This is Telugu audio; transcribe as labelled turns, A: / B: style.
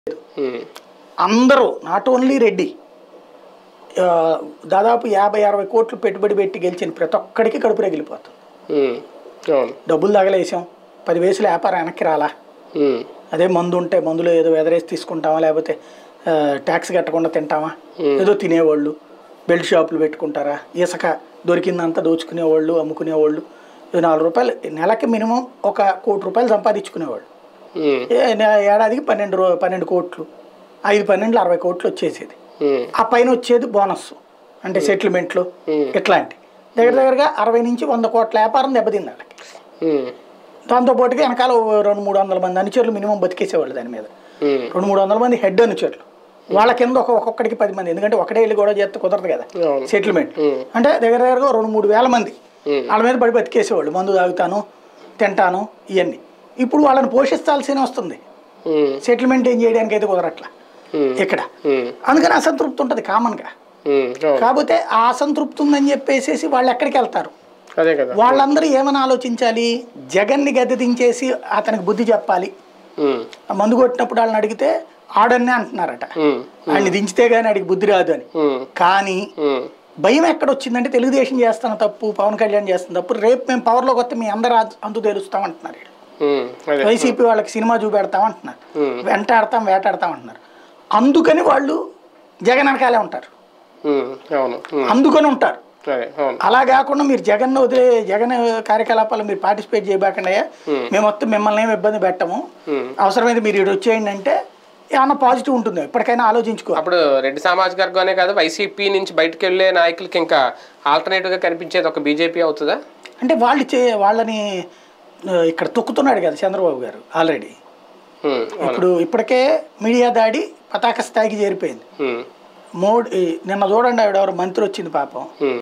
A: ఉమ్,
B: అందరూ నాట్ ఓన్లీ రెడ్డి ఆ, దాదాపు యాభై అరవై కోట్లు పెట్టుబడి పెట్టి గెలిచిన ప్రతి ఒక్కడికి కడుపు రగిలిపోతుంది
A: ఉమ్, అవును
B: డబ్బులు తగలేసాం పది వేసులు వ్యాపారం వెనక్కి రాలా
A: ఉమ్,
B: అదే మందు ఉంటే మందులో ఏదో ఎదరేసి తీసుకుంటామా లేకపోతే ఆ, ట్యాక్స్ కట్టకుండా తింటామా ఏదో తినేవాళ్ళు బెల్ట్ షాపులు పెట్టుకుంటారా ఇసుక దొరికిందంతా దోచుకునేవాళ్ళు అమ్ముకునేవాళ్ళు ఏదో నాలుగు రూపాయలు నెలకి మినిమం ఒక కోటి రూపాయలు సంపాదించుకునేవాళ్ళు
A: ఉమ్,
B: ఏ- నే- ఏడాదికి పన్నెండు రూ పన్నెండు కోట్లు ఐదు పన్నెండులు అరవై కోట్లు వచ్చేసేది
A: ఉమ్,
B: ఆ పైన వచ్చేది బోనస్ అంటే సెటిల్మెంట్లు
A: Hmm.
B: ఇట్లాంటి దగ్గర దగ్గరగా అరవై నుంచి వంద కోట్ల వ్యాపారం దెబ్బతింది వాళ్ళకి
A: ఉమ్,
B: దాంతో పాటుగా వెనకాల ఓ రెండు మూడు వందల మంది అనుచరులు మినిమం బతికేసేవాళ్ళు దాని మీద
A: ఉమ్,
B: రెండు మూడు వందల మంది హెడ్ అనుచరులు వాళ్ళ కింద ఒక ఒక్కొక్కడికి పది మంది ఎందుకంటే ఒకటే వెళ్ళి గొడవ చేస్తే కుదరదు కదా
A: అవును.
B: Settlement
A: Hmm.
B: అంటే దగ్గర దగ్గరగా రెండు మూడు వేల మంది
A: Hmm.
B: వాళ్ళ మీద పడి బతికేసేవాళ్ళు మందు తాగుతాను తింటాను ఇవన్నీ ఇప్పుడు వాళ్ళని పోషించాల్సిన వస్తుంది
A: ఉమ్,
B: సెటిల్మెంట్ ఏం చేయడానికి అయితే కుదరట్లా
A: ఉమ్,
B: ఇక్కడ
A: ఉమ్,
B: అందుకని అసంతృప్తి ఉంటుంది కామన్గా
A: ఉమ్, అవును
B: కాకపోతే ఆ అసంతృప్తి ఉందని చెప్పేసి వాళ్ళు ఎక్కడికి వెళ్తారు
A: అదే కదా
B: వాళ్ళందరూ ఏమని ఆలోచించాలి జగన్ని గద్దె దించేసి అతనికి బుద్ధి చెప్పాలి
A: ఉమ్,
B: ఆ మందు కొట్టినప్పుడు వాళ్ళని అడిగితే ఆడన్నే అంటున్నారట
A: ఉమ్,
B: వాళ్ళని దించితే కానీ అడిగి బుద్ధి రాదు అని
A: ఉమ్,
B: కానీ
A: ఉమ్,
B: భయం ఎక్కడ వచ్చిందంటే తెలుగుదేశం చేస్తాను తప్పు పవన్ కళ్యాణ్ చేస్తాను తప్పు రేపు మేము పవర్లోకి వస్తే మీ అందరూ అంతు- అంతు తెలుస్తాం అంటున్నారు వీళ్ళు.
A: ఉమ్, అదే
B: వైసీపీ వాళ్ళకి సినిమా చూపెడతాం అంటున్నారు
A: ఉమ్,
B: వెంటాడతాం వేటాడతాం అంటున్నారు అందుకని వాళ్ళు జగన్ వెనకాలే ఉంటారు
A: ఉమ్, అవును ఉమ్,
B: అందుకని ఉంటారు
A: అదే అవును
B: అలా కాకుండా మీరు జగన్ వదిలే జగన్ కార్యకలాపాలు మీరు పార్టిసిపేట్ చేయబాకండి
A: Hmm.
B: మేము మొత్తం మిమ్మల్ని ఏమి ఇబ్బంది పెట్టము
A: ఉమ్.
B: అవసరమైతే మీరు ఇటు వచ్చేయండి అంటే ఏమన్నా పాజిటివ్ ఉంటుంది ఎప్పటికైనా ఆలోచించుకో
A: అప్పుడు రెడ్డి సామాజిక వర్గమే కాదు వైసీపీ నుంచి బయటకు వెళ్ళే నాయకులకి ఇంకా ఆల్టర్నేటివ్ గా కనిపించేది ఒక బీజేపీ అవుతుందా
B: అంటే వాళ్ళు చే వాళ్ళని ఆ, ఇక్కడ తొక్కుతున్నాడు కదా చంద్రబాబు గారు ఆల్రెడీ
A: ఉమ్, అవును
B: ఇప్పుడు ఇప్పటికే మీడియా దాడి పతాక స్థాయికి చేరిపోయింది
A: ఉమ్,
B: మోడీ నిన్న చూడండి ఆవిడ ఎవరు మంత్రి వచ్చింది పాపం
A: ఉమ్,